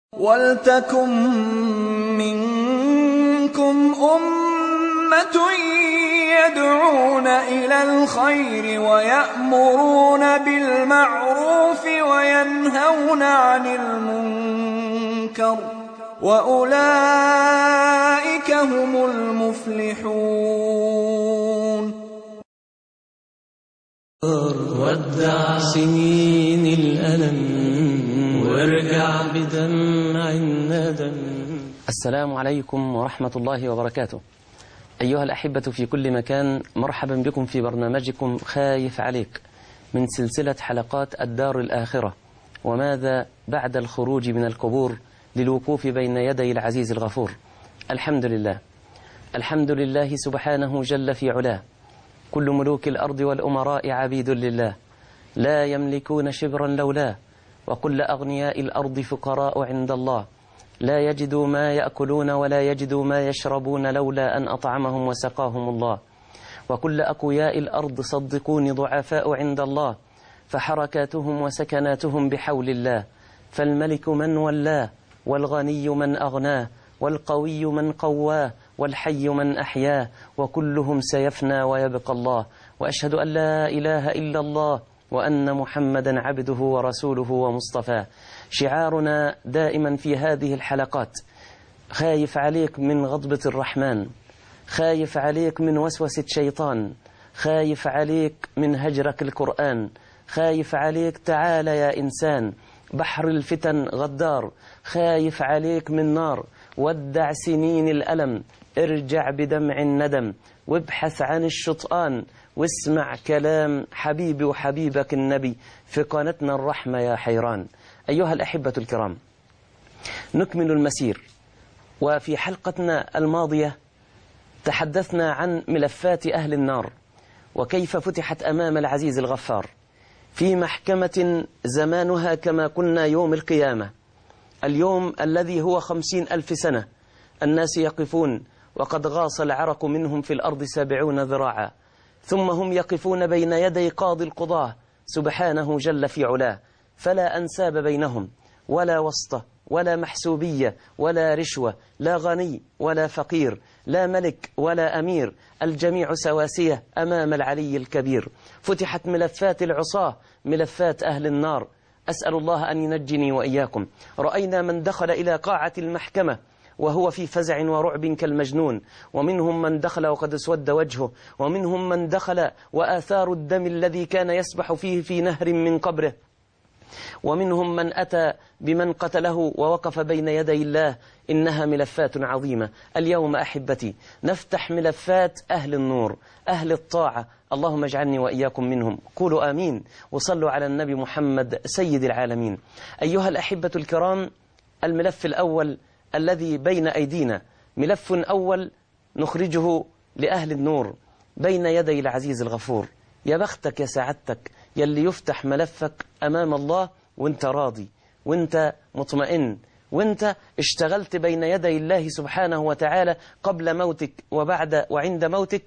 وَلْتَكُن مِّنكُمْ أُمَّةٌ يَدْعُونَ إِلَى الْخَيْرِ وَيَأْمُرُونَ بِالْمَعْرُوفِ وَيَنْهَوْنَ عَنِ الْمُنكَرِ ۚ وَأُولَٰئِكَ هُمُ الْمُفْلِحُونَ ودع سنين الألم وارجع بدمع الندم السلام عليكم ورحمة الله وبركاته أيها الأحبة في كل مكان مرحبا بكم في برنامجكم خايف عليك من سلسلة حلقات الدار الآخرة وماذا بعد الخروج من القبور للوقوف بين يدي العزيز الغفور الحمد لله الحمد لله سبحانه جل في علاه كل ملوك الأرض والأمراء عبيد لله لا يملكون شبرا لولاه وكل أغنياء الأرض فقراء عند الله لا يجدوا ما يأكلون ولا يجدوا ما يشربون لولا أن أطعمهم وسقاهم الله وكل أقوياء الأرض صدقون ضعفاء عند الله فحركاتهم وسكناتهم بحول الله فالملك من ولاه والغني من أغناه والقوي من قواه والحي من أحياه وكلهم سيفنى ويبقى الله وأشهد أن لا إله إلا الله وأن محمدا عبده ورسوله ومصطفاه شعارنا دائما في هذه الحلقات خايف عليك من غضبة الرحمن خايف عليك من وسوسة شيطان خايف عليك من هجرك القرآن خايف عليك تعال يا إنسان بحر الفتن غدار خايف عليك من نار ودع سنين الألم ارجع بدمع الندم وابحث عن الشطآن واسمع كلام حبيبي وحبيبك النبي في قناتنا الرحمة يا حيران أيها الأحبة الكرام نكمل المسير وفي حلقتنا الماضية تحدثنا عن ملفات أهل النار وكيف فتحت أمام العزيز الغفار في محكمة زمانها كما قلنا يوم القيامة اليوم الذي هو خمسين ألف سنة الناس يقفون وقد غاص العرق منهم في الأرض سبعون ذراعا ثم هم يقفون بين يدي قاضي القضاة سبحانه جل في علاه فلا أنساب بينهم ولا وسطة ولا محسوبية ولا رشوة لا غني ولا فقير لا ملك ولا أمير الجميع سواسية أمام العلي الكبير فتحت ملفات العصاة ملفات أهل النار أسأل الله أن ينجني وإياكم رأينا من دخل إلى قاعة المحكمة وهو في فزع ورعب كالمجنون ومنهم من دخل وقد اسود وجهه ومنهم من دخل وآثار الدم الذي كان يسبح فيه في نهر من قبره ومنهم من أتى بمن قتله ووقف بين يدي الله إنها ملفات عظيمة اليوم أحبتي نفتح ملفات أهل النور أهل الطاعة اللهم اجعلني وإياكم منهم قولوا آمين وصلوا على النبي محمد سيد العالمين أيها الأحبة الكرام الملف الأول الذي بين أيدينا ملف أول نخرجه لأهل النور بين يدي العزيز الغفور يا بختك يا سعادتك يلي يفتح ملفك أمام الله وانت راضي وانت مطمئن وانت اشتغلت بين يدي الله سبحانه وتعالى قبل موتك وبعد وعند موتك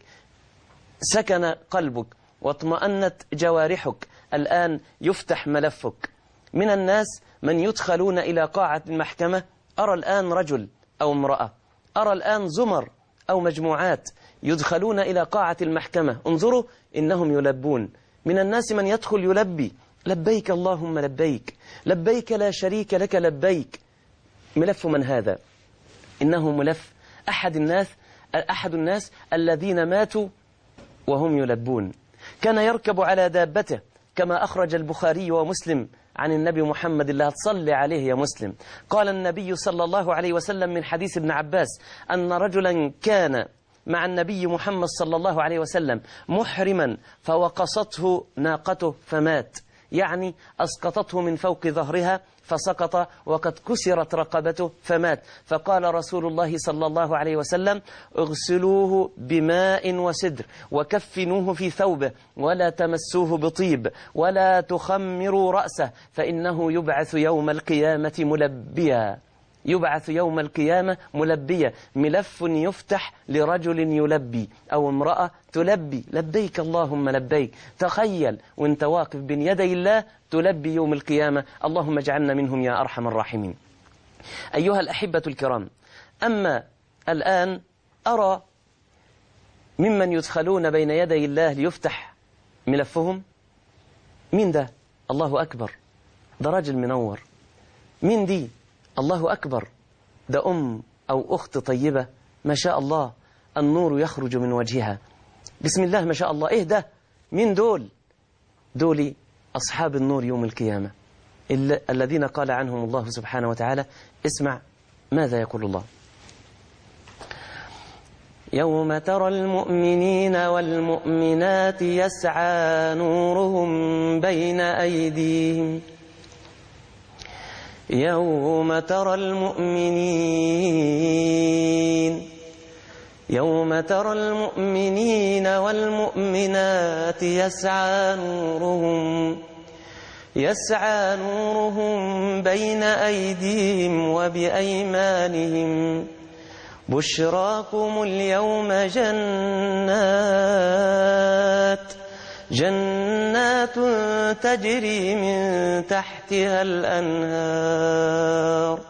سكن قلبك واطمأنت جوارحك الآن يفتح ملفك من الناس من يدخلون إلى قاعة المحكمة أرى الآن رجل أو امرأة أرى الآن زمر أو مجموعات يدخلون إلى قاعة المحكمة انظروا إنهم يلبون من الناس من يدخل يلبي لبيك اللهم لبيك لبيك لا شريك لك لبيك ملف من هذا إنه ملف أحد الناس أحد الناس الذين ماتوا وهم يلبون كان يركب على دابته كما أخرج البخاري ومسلم عن النبي محمد الله تصلي عليه يا مسلم قال النبي صلى الله عليه وسلم من حديث ابن عباس أن رجلا كان مع النبي محمد صلى الله عليه وسلم محرما فوقصته ناقته فمات يعني أسقطته من فوق ظهرها فسقط وقد كسرت رقبته فمات فقال رسول الله صلى الله عليه وسلم اغسلوه بماء وسدر وكفنوه في ثوبه ولا تمسوه بطيب ولا تخمروا رأسه فإنه يبعث يوم القيامة ملبيا يبعث يوم القيامة ملبية ملف يفتح لرجل يلبي أو امرأة تلبي لبيك اللهم لبيك تخيل وانت واقف بين يدي الله تلبي يوم القيامة اللهم اجعلنا منهم يا أرحم الراحمين أيها الأحبة الكرام أما الآن أرى ممن يدخلون بين يدي الله ليفتح ملفهم مين ده الله أكبر ده راجل منور مين دي الله أكبر ده أم أو أخت طيبة ما شاء الله النور يخرج من وجهها بسم الله ما شاء الله إيه ده مين دول دول أصحاب النور يوم القيامة ال- الذين قال عنهم الله سبحانه وتعالى اسمع ماذا يقول الله يوم ترى المؤمنين والمؤمنات يسعى نورهم بين أيديهم يوم ترى المؤمنين يوم ترى المؤمنين والمؤمنات يسعى نورهم يسعى نورهم بين أيديهم وبأيمانهم بشراكم اليوم جنات جنات تجري من تحتها الأنهار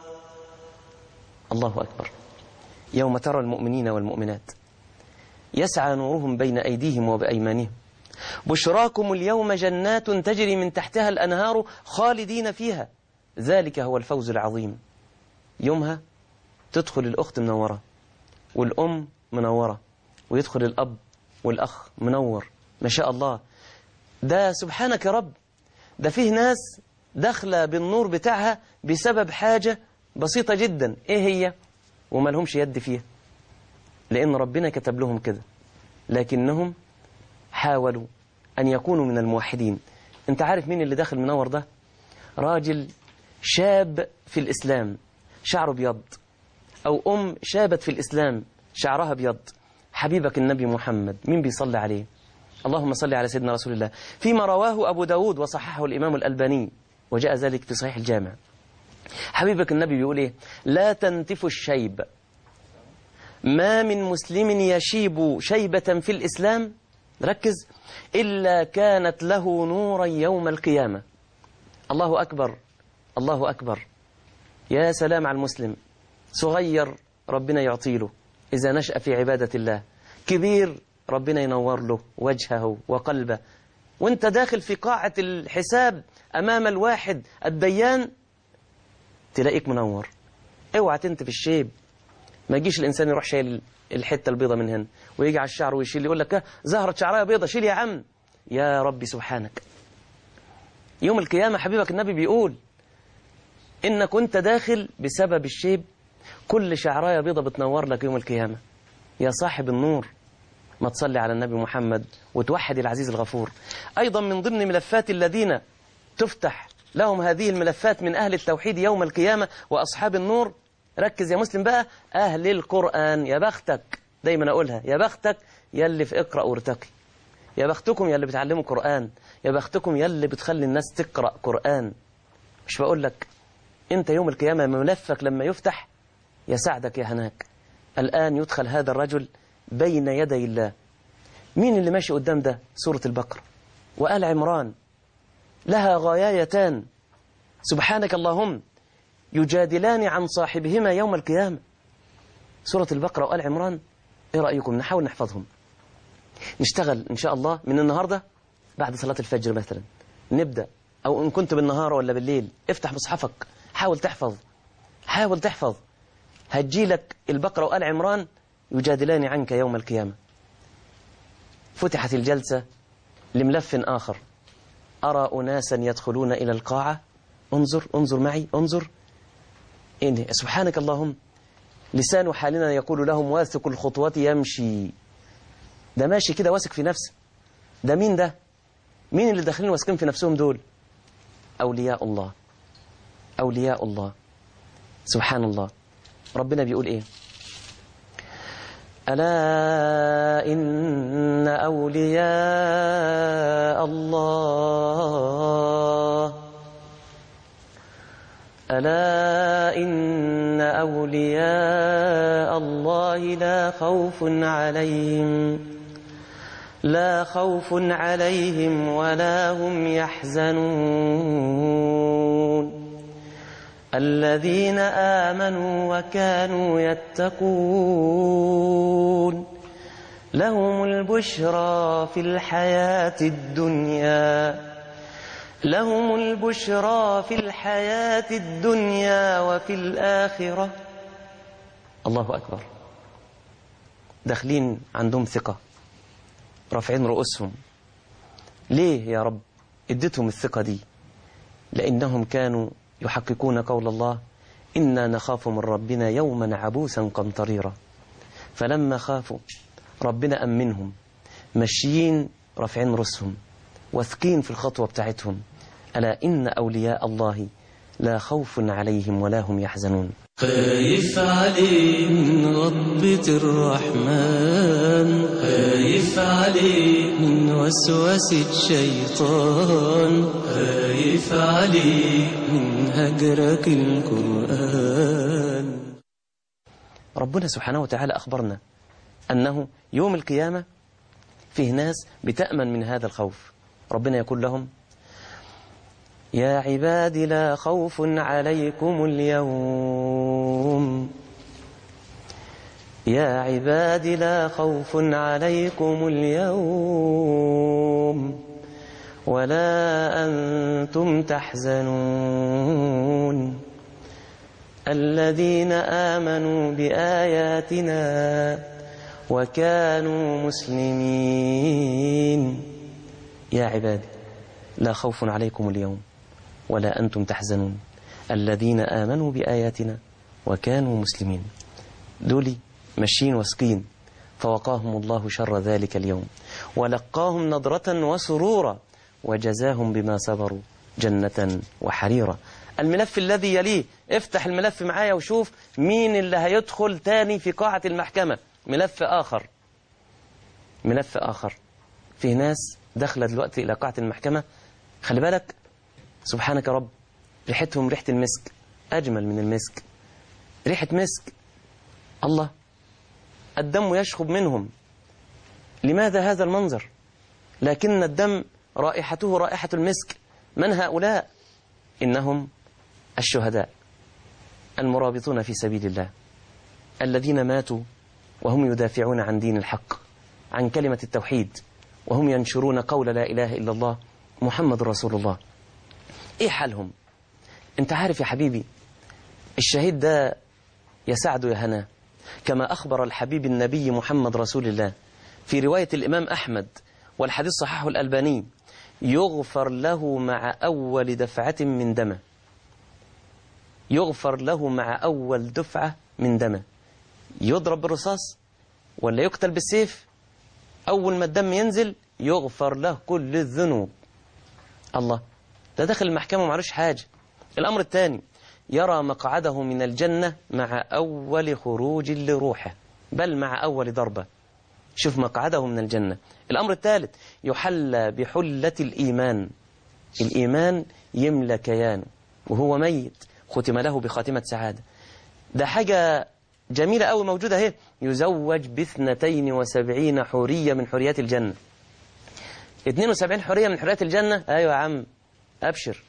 الله أكبر يوم ترى المؤمنين والمؤمنات يسعى نورهم بين أيديهم وبأيمانهم بشراكم اليوم جنات تجري من تحتها الأنهار خالدين فيها ذلك هو الفوز العظيم يومها تدخل الأخت منورة والأم منورة ويدخل الأب والأخ منور ما شاء الله ده سبحانك يا رب ده فيه ناس داخلة بالنور بتاعها بسبب حاجة بسيطة جدا ايه هي وما لهمش يد فيها لأن ربنا كتب لهم كده لكنهم حاولوا أن يكونوا من الموحدين انت عارف مين اللي داخل منور ده راجل شاب في الإسلام شعره بيض أو أم شابت في الإسلام شعرها بيض حبيبك النبي محمد مين بيصلي عليه اللهم صل على سيدنا رسول الله فيما رواه أبو داود وصححه الإمام الألباني وجاء ذلك في صحيح الجامع حبيبك النبي بيقول إيه لا تنتف الشيب ما من مسلم يشيب شيبة في الإسلام ركز إلا كانت له نورا يوم القيامة الله أكبر الله أكبر يا سلام على المسلم صغير ربنا يعطيله إذا نشأ في عبادة الله كبير ربنا ينور له وجهه وقلبه وانت داخل في قاعة الحساب أمام الواحد الديان تلاقيك منور اوعى تنتف الشيب ما يجيش الإنسان يروح شايل الحتة البيضة من هنا ويجي على الشعر ويشيل يقول لك زهرة شعرها بيضة شيل يا عم يا ربي سبحانك يوم القيامة حبيبك النبي بيقول إنك كنت داخل بسبب الشيب كل شعراية بيضة بتنور لك يوم القيامة يا صاحب النور ما تصلي على النبي محمد وتوحد العزيز الغفور أيضا من ضمن ملفات الذين تفتح لهم هذه الملفات من أهل التوحيد يوم القيامة وأصحاب النور ركز يا مسلم بقى أهل القرآن يا بختك دايما أقولها يا بختك يا اللي في اقرأ وارتقي يا بختكم يا اللي بتعلموا قرآن يا بختكم يا اللي بتخلي الناس تقرأ قرآن مش بقول لك انت يوم القيامة ملفك لما يفتح يساعدك يا هناك الآن يدخل هذا الرجل بين يدي الله مين اللي ماشي قدام ده سورة البقرة وآل عمران لها غايتان سبحانك اللهم يجادلان عن صاحبهما يوم القيامة سورة البقرة وآل عمران ايه رأيكم نحاول نحفظهم نشتغل إن شاء الله من النهاردة بعد صلاة الفجر مثلا نبدأ أو إن كنت بالنهار ولا بالليل افتح مصحفك حاول تحفظ حاول تحفظ هتجيلك البقرة وآل عمران يجادلان عنك يوم القيامة فتحت الجلسة لملف آخر أرى أناسا يدخلون إلى القاعة انظر انظر معي انظر إن سبحانك اللهم لسان حالنا يقول لهم واثق الخطوات يمشي ده ماشي كده واثق في نفسه ده مين ده مين اللي داخلين واثقين في نفسهم دول أولياء الله أولياء الله سبحان الله ربنا بيقول إيه ألا إن أولياء الله ألا إن أولياء الله لا خوف عليهم لا خوف عليهم ولا هم يحزنون الذين آمنوا وكانوا يتقون لهم البشرى في الحياة الدنيا لهم البشرى في الحياة الدنيا وفي الآخرة الله أكبر داخلين عندهم ثقة رافعين رؤوسهم ليه يا رب اديتهم الثقة دي لأنهم كانوا يحققون قول الله إنا نخاف من ربنا يوما عبوسا قمطريرا فلما خافوا ربنا أمنهم ماشيين رافعين رؤوسهم واثقين في الخطوة بتاعتهم ألا إن أولياء الله لا خوف عليهم ولا هم يحزنون خايف عليه من غضبة الرحمن خايف عليه من وسوسة الشيطان خايف عليه من هجرك القرآن ربنا سبحانه وتعالى أخبرنا أنه يوم القيامة فيه ناس بتأمن من هذا الخوف ربنا يقول لهم يا عباد لا خوف عليكم اليوم يا عباد لا خوف عليكم اليوم ولا أنتم تحزنون الذين آمنوا بآياتنا وكانوا مسلمين يا عبادي لا خوف عليكم اليوم ولا أنتم تحزنون الذين آمنوا بآياتنا وكانوا مسلمين دولي ماشيين واسقين فوقاهم الله شر ذلك اليوم ولقاهم نضرة وسرورا وجزاهم بما صبروا جنة وحريرا الملف الذي يليه افتح الملف معايا وشوف مين اللي هيدخل تاني في قاعة المحكمة ملف آخر ملف آخر فيه ناس داخله دلوقتي إلى قاعة المحكمة خلي بالك سبحانك يا رب ريحتهم ريحة المسك أجمل من المسك ريحة مسك الله الدم يشخب منهم لماذا هذا المنظر لكن الدم رائحته رائحة المسك من هؤلاء إنهم الشهداء المرابطون في سبيل الله الذين ماتوا وهم يدافعون عن دين الحق عن كلمة التوحيد وهم ينشرون قول لا إله إلا الله محمد رسول الله إيه حالهم أنت عارف يا حبيبي الشهيد ده يسعد يا هنا كما أخبر الحبيب النبي محمد رسول الله في رواية الإمام أحمد والحديث صححه الألباني يغفر له مع أول دفعة من دمه يغفر له مع أول دفعة من دمه يضرب بالرصاص ولا يقتل بالسيف أول ما الدم ينزل يغفر له كل الذنوب الله ده داخل المحكمة معلوش حاجة الأمر الثاني يرى مقعده من الجنة مع أول خروج لروحه بل مع أول ضربة شوف مقعده من الجنة الأمر الثالث يحلى بحلة الإيمان الإيمان يملى كيانه وهو ميت ختم له بخاتمة سعادة ده حاجة جميلة أوي موجودة اهي يزوج باثنتين وسبعين حورية من حوريات الجنة 72 حورية من حوريات الجنة أيوة يا عم أبشر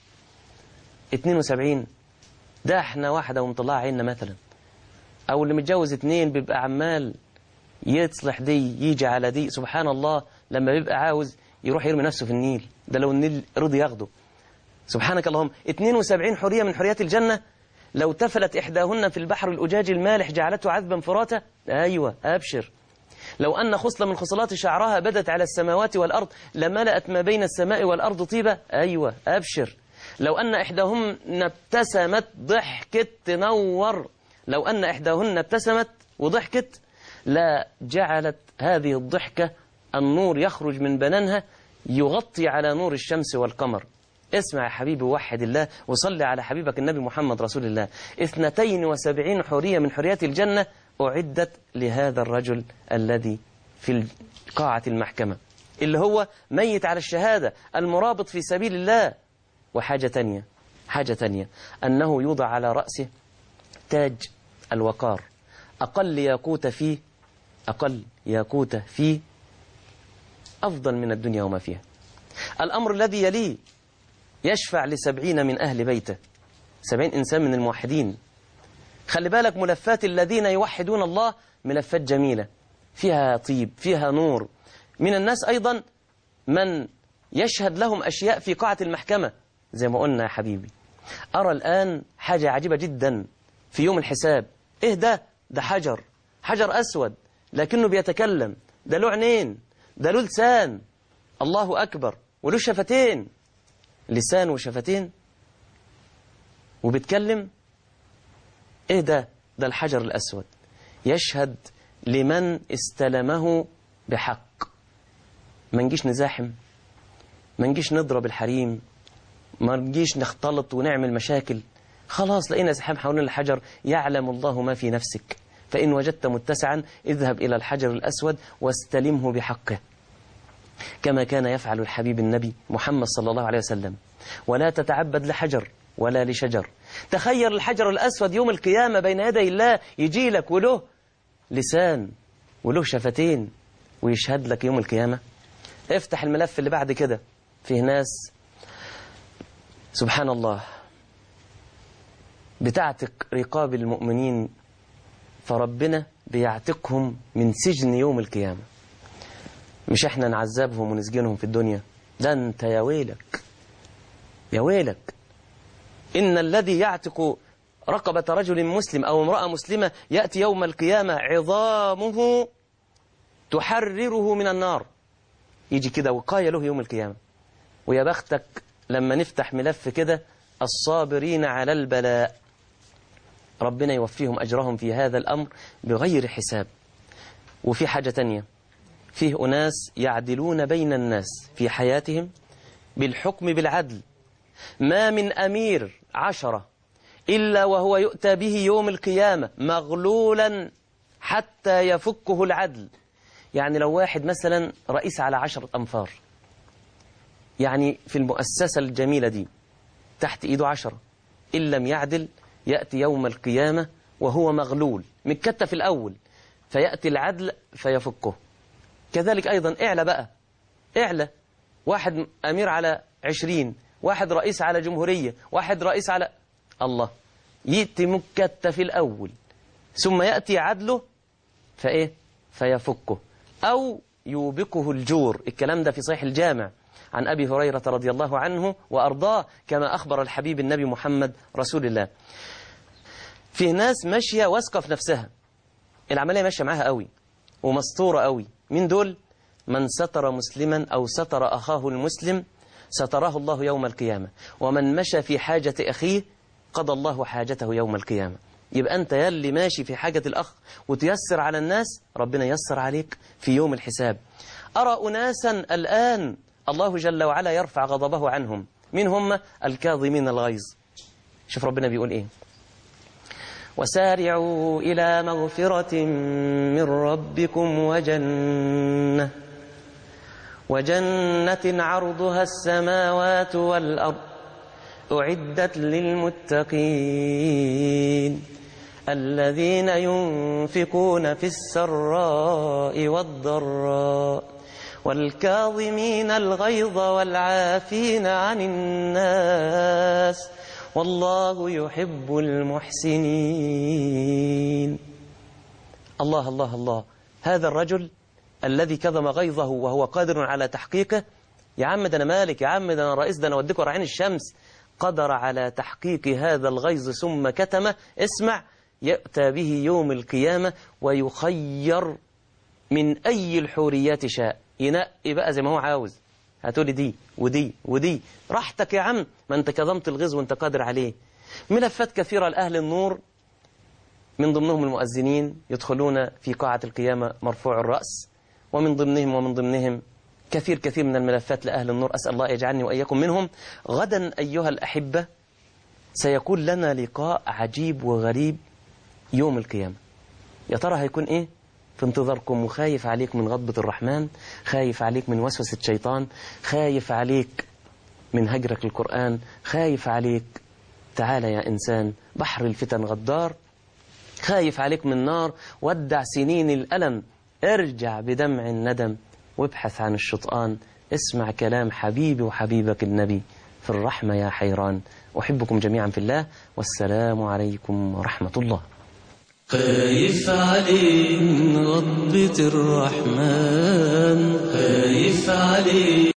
72 ده احنا واحدة ومطلعة عيننا مثلا أو اللي متجوز اتنين بيبقى عمال يصلح دي يجي على دي سبحان الله لما بيبقى عاوز يروح يرمي نفسه في النيل ده لو النيل رضي ياخده سبحانك اللهم 72 حورية من حوريات الجنة لو تفلت إحداهن في البحر الأجاج المالح جعلته عذبا فراتا أيوة أبشر لو أن خصلة من خصلات شعرها بدت على السماوات والأرض لملأت ما بين السماء والأرض طيبة أيوة أبشر لو أن إحداهن ابتسمت ضحكت تنور لو أن إحداهن ابتسمت وضحكت لا جعلت هذه الضحكة النور يخرج من بنانها يغطي على نور الشمس والقمر اسمع يا حبيبي وحد الله وصلي على حبيبك النبي محمد رسول الله اثنتين وسبعين حورية من حوريات الجنة أعدت لهذا الرجل الذي في قاعة المحكمة اللي هو ميت على الشهادة المرابط في سبيل الله وحاجة تانية حاجة تانية أنه يوضع على رأسه تاج الوقار أقل ياقوت فيه أقل ياقوت فيه أفضل من الدنيا وما فيها الأمر الذي يليه يشفع لسبعين من أهل بيته سبعين إنسان من الموحدين خلي بالك ملفات الذين يوحدون الله ملفات جميلة فيها طيب فيها نور من الناس أيضا من يشهد لهم أشياء في قاعة المحكمة زي ما قلنا يا حبيبي أرى الآن حاجة عجيبة جدا في يوم الحساب إيه ده ده حجر حجر أسود لكنه بيتكلم ده له عينين ده له لسان الله أكبر وله شفتين لسان وشفتين وبيتكلم ايه ده ده الحجر الأسود يشهد لمن استلمه بحق ما نجيش نزاحم ما نجيش نضرب الحريم ما نجيش نختلط ونعمل مشاكل خلاص لقينا زحام حوالين الحجر يعلم الله ما في نفسك فإن وجدت متسعا اذهب إلى الحجر الأسود واستلمه بحقه كما كان يفعل الحبيب النبي محمد صلى الله عليه وسلم ولا تتعبد لحجر ولا لشجر تخيل الحجر الأسود يوم القيامة بين يدي الله يجي لك وله لسان وله شفتين ويشهد لك يوم القيامة افتح الملف اللي بعد كده فيه ناس سبحان الله بتعتق رقاب المؤمنين فربنا بيعتقهم من سجن يوم القيامة مش احنا نعذبهم ونسجنهم في الدنيا ده انت يا ويلك يا ويلك إن الذي يعتق رقبة رجل مسلم أو امرأة مسلمة يأتي يوم القيامة عظامه تحرره من النار يجي كده وقاية له يوم القيامة ويا بختك لما نفتح ملف كده الصابرين على البلاء ربنا يوفيهم أجرهم في هذا الأمر بغير حساب وفي حاجة تانية فيه أناس يعدلون بين الناس في حياتهم بالحكم بالعدل ما من أمير عشرة إلا وهو يؤتى به يوم القيامة مغلولا حتى يفكه العدل يعني لو واحد مثلا رئيس على عشرة أنفار يعني في المؤسسة الجميلة دي تحت إيده عشرة إن لم يعدل يأتي يوم القيامة وهو مغلول متكتف الأول فيأتي العدل فيفكه كذلك أيضا اعلى بقى اعلى واحد أمير على عشرين واحد رئيس على جمهورية واحد رئيس على الله يأتي مكتف الأول ثم يأتي عدله فإيه فيفكه أو يوبقه الجور الكلام ده في صحيح الجامع عن أبي هريرة رضي الله عنه وأرضاه كما أخبر الحبيب النبي محمد رسول الله في ناس ماشية واثقة في نفسها العملية ماشية معاها قوي ومسطورة قوي مين دول من ستر مسلما أو ستر أخاه المسلم ستراه الله يوم القيامة ومن مشى في حاجة أخيه قضى الله حاجته يوم القيامة يبقى أنت يلي ماشي في حاجة الأخ وتيسر على الناس ربنا يسر عليك في يوم الحساب أرى أناسا الآن الله جل وعلا يرفع غضبه عنهم من هم الكاظمين الغيظ شوف ربنا بيقول إيه وسارعوا إلى مغفرة من ربكم وجنة وجنة عرضها السماوات والأرض أعدت للمتقين الذين ينفقون في السراء والضراء والكاظمين الغيظ والعافين عن الناس والله يحب المحسنين الله الله الله هذا الرجل الذي كظم غيظه وهو قادر على تحقيقه يا عم ده انا مالك يا عم ده انا رئيس ده انا اوديك ورا عين الشمس قدر على تحقيق هذا الغيظ ثم كتمه اسمع يأتى به يوم القيامة ويخير من أي الحوريات شاء ينقي بقى زي ما هو عاوز هتقولي دي ودي ودي راحتك يا عم ما انت كظمت الغيظ وانت قادر عليه ملفات كثيرة لأهل النور من ضمنهم المؤذنين يدخلون في قاعة القيامة مرفوع الرأس ومن ضمنهم ومن ضمنهم كثير كثير من الملفات لأهل النور أسأل الله يجعلني وإياكم منهم غدا أيها الأحبة سيكون لنا لقاء عجيب وغريب يوم القيامة يا ترى هيكون إيه في انتظاركم وخايف عليك من غضبة الرحمن خايف عليك من وسوسة الشيطان خايف عليك من هجرك القرآن خايف عليك تعال يا إنسان بحر الفتن غدار خايف عليك من نار ودع سنين الألم ارجع بدمع الندم وابحث عن الشطآن اسمع كلام حبيبي وحبيبك النبي في الرحمة يا حيران أحبكم جميعا في الله والسلام عليكم ورحمة الله خايف عليه من غضبة الرحمن خايف عليه